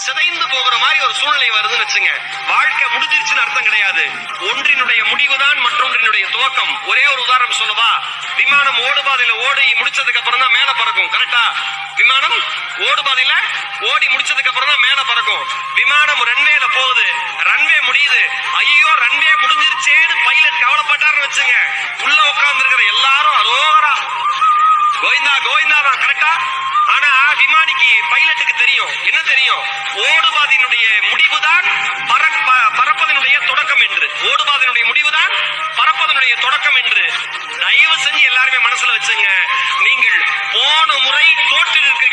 சிதைந்து போகிற மாதிரி ஒரு சூழ்நிலை வருதுன்னு வச்சுங்க வாழ்க்கை முடிஞ்சிருச்சுன்னு அர்த்தம் கிடையாது ஒன்றினுடைய முடிவுதான் மற்றொன்றினுடைய துவக்கம் ஒரே ஒரு உதாரணம் சொல்லவா விமானம் ஓடுபாதையில ஓடி முடிச்சதுக்கு அப்புறம் தான் மேல பறக்கும் கரெக்டா விமானம் ஓடுபாதையில ஓடி முடிச்சதுக்கு அப்புறம் தான் மேல பறக்கும் விமானம் ரன்வேல போகுது ரன்வே முடியுது ஐயோ ரன்வே முடிஞ்சிருச்சேன்னு பைலட் கவலைப்பட்டாருன்னு வச்சுங்க உள்ள உட்கார்ந்து இருக்கிற எல்லாரும் அரோகரா கோவிந்தா கோவிந்தா தான் கரெக்டா ஆனா விமானிக்கு பைலட்டுக்கு தெரியும் என்ன தெரியும் ஓடுபாதையினுடைய முடிவுதான் பறப்ப பறப்பதனுடைய தொடக்கம் என்று ஓடுபாதையினுடைய முடிவுதான் பறப்பதனுடைய தொடக்கம் என்று தயவு செஞ்சு எல்லாருமே மனசுல வச்சுங்க நீங்கள் போன முறை தோற்றில் இருக்கிறீர்கள்